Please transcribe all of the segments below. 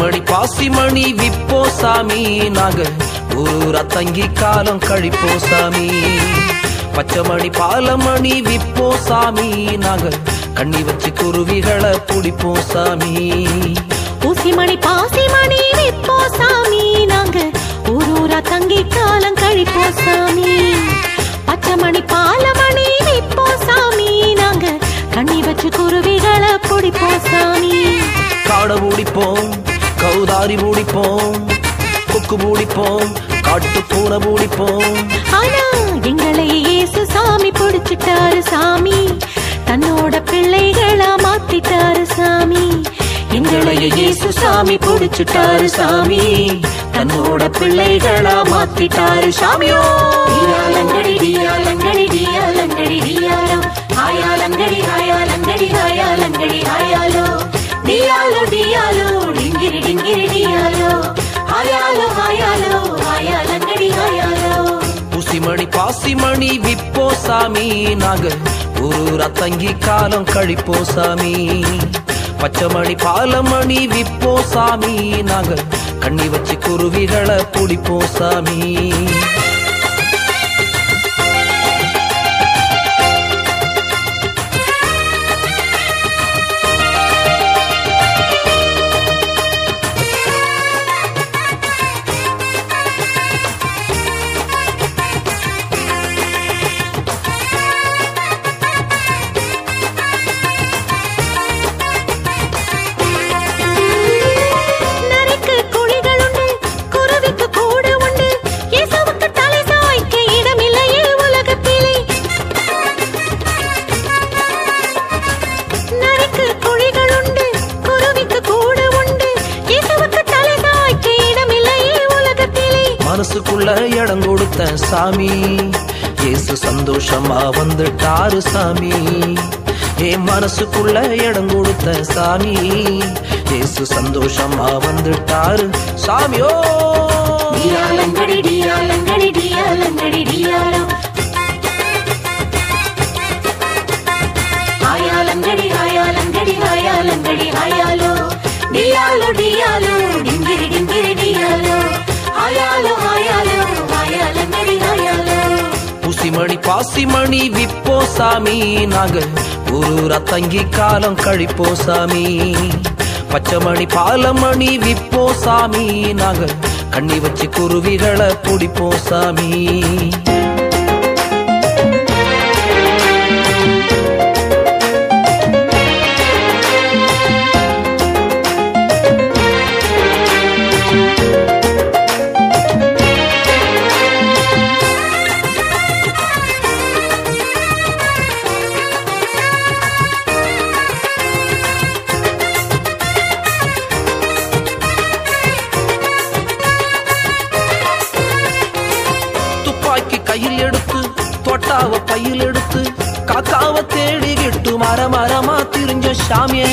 பச்சைமணி பாசிமணி விப்போ சாமி நாங்க ஊரா தங்கி காலம் கழிப்போ சாமி பச்சைமணி பாலமணி விப்போ சாமி நாங்க கண்ணி வச்சு குருவிகளை பிடிப்போம் சாமி ஊசிமணி பாசிமணி விப்போ சாமி நாங்க ஊரூரா தங்கி காலம் கழிப்போ சாமி பச்சைமணி பாலமணி விப்போ சாமி நாங்க கண்ணி வச்சு குருவிகளை பிடிப்போ சாமி காடை பூடிப்போம் கௌதாரி பூடிப்போம் கொக்கு பூடிப்போம் காட்டு பூனை பூடிப்போம் ஆனா எங்களை இயேசு சாமி பிடிச்சிட்டாரு சாமி தன்னோட பிள்ளைகளா மாத்திட்டாரு சாமி எங்களை இயேசு சாமி பிடிச்சிட்டாரு சாமி தன்னோட பிள்ளைகளா மாத்திட்டாரு சாமியோ டியாலங்கடி டியாலங்கடி டியாலங்கடி டியாலோ ஹாயாலங்கடி ஹாயாலங்கடி ஹாயாலங்கடி ஹாயாலோ டியாலோ டியாலோ டிங்கிரி டிங்கிரி டியாலோ ஹாயாலோ ஹாயாலோ ஹாயாலங்கடி ஹாயாலோ புசிமணி பாசிமணி விப்போ சாமி நாங்க ஊரூரா தங்கி காலம் கழிப்போ சாமி பச்சைமணி பாலமணி விப்போ சாமி நாங்க கண்ணி வச்சு குருவிகளை பிடிப்போம் சாமி நரிக்கு குழிகள் உண்டு குருவிக்கு கூடு உண்டு இயேசுவுக்கு தலை சாய்க்க இடமில்லையே உலகத்திலே நரிக்கு குழிகள் உண்டு குருவிக்கு கூடு உண்டு இயேசுவுக்கு தலை சாய்க்க இடமில்லையே உலகத்திலே மனசுக்குள்ள இடம் கொடுத்த சாமி இயேசு சந்தோஷமா வந்துட்டாரு சாமி என் மனசுக்குள்ள இடம் கொடுத்த சாமி இயேசு சந்தோஷமா வந்துட்டாரு சாமியோ டியாலங்கடி டியாலங்கடி டியாலங்கடி டியாலோ ஹாயாலங்கடி ஹாயாலங்கடி ஹாயாலங்கடி ஹாயாலோ டியாலோ டியாலோ டிங்கிரி டிங்கிரி டியாலோ ஹாயாலோ ஹாயாலோ ஹாயாலங்கடி ஹாயாலோ புசிமணி பாசிமணி விப்போ சாமி நாங்க ஊரூரா தங்கி காலம் கழிப்போ சாமி பச்சைமணி பாலமணி விப்போ சாமி நாங்க கண்ணி வச்சு குருவிகளை பிடிப்போம் சாமி துப்பாக்கி கையில் எடுத்து தொட்டாவ பையில் எடுத்து காக்காவ தேடிக்கிட்டு மர மரமா திரிஞ்ச சாமியே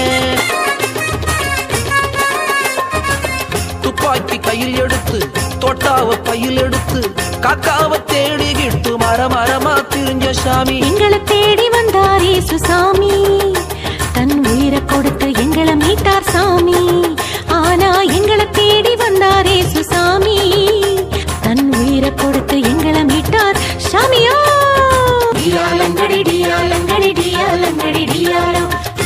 துப்பாக்கி கையில் எடுத்து தொட்டாவ பையில் எடுத்து காக்காவ தேடிக்கிட்டு மர மரமா திரிஞ்ச சாமி எங்களை தேடி வந்தார் இயேசு சாமி தன் உயிரை கொடுத்து எங்களை மீட்டார் சாமி ஆனா எங்களை தேடி வந்தார் இயேசு சாமி தன் உயிரை கொடுத்து எங்களை மீட்டார் சாமியோ டியாலங்கடி டியாலங்கடி டியாலங்கடி டியாலோ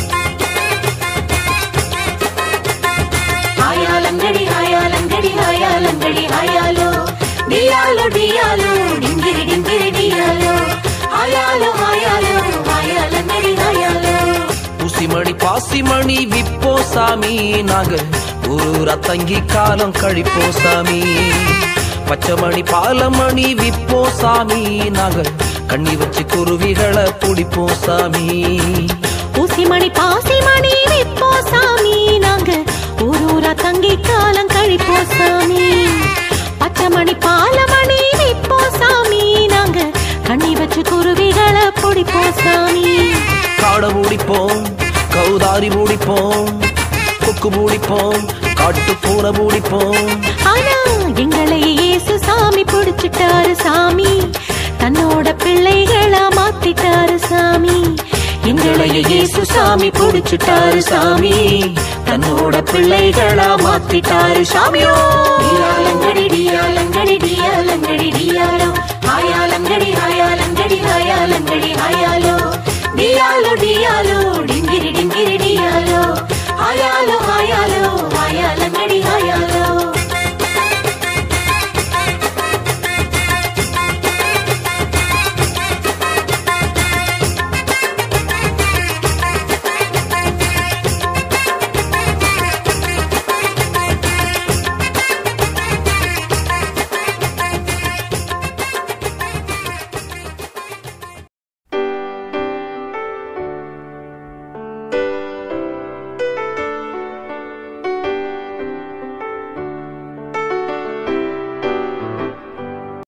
ஹாயாலங்கடி ஹாயாலங்கடி ஹாயாலங்கடி ஹாயாலோ டியாலோ டியாலோ டிங்கிரி டிங்கிரி டியாலோ ஹாயாலோ ஹாயாலோ ஹாயாலங்கடி ஹாயாலோ புசிமணி பாசிமணி விப்போ சாமி நாங்க ஊரூரா தங்கி காலம் கழிப்போ சாமி பச்சைமணி பாலமணி விப்போ சாமி நாங்க கண்ணி வச்சு குருவிகளை பிடிப்போம் சாமி ஊசிமணி பாசிமணி விப்போ சாமி நாங்க ஊரூரா தங்கி காலம் கழிப்போ சாமி பச்சைமணி பாலமணி விப்போ சாமி நாங்க கண்ணி வச்சு குருவிகளை பிடிப்போ சாமி காடை பூடிப்போம் கௌதாரி பூடிப்போம் கொக்கு பூடிப்போம் காட்டு பூனை பூடிப்போம் ஆனா எங்களை இயேசு சாமி பிடிச்சிட்டாரு சாமி தன்னோட பிள்ளைகளா மாத்திட்டாரு சாமி எங்களை என்னைய இயேசு சாமி புடிச்சிட்டாரு சாமி தன்னோட பிள்ளைகளா மாத்திட்டாரு சாமியோ டியாலங்கடி டியாலங்கடி டியாலங்கடி டியாலோ ஹாயாலங்கடி ஹாயாலங்கடி ஹாயாலங்கடி ஹாயாலோ டியாலோ டியாலோ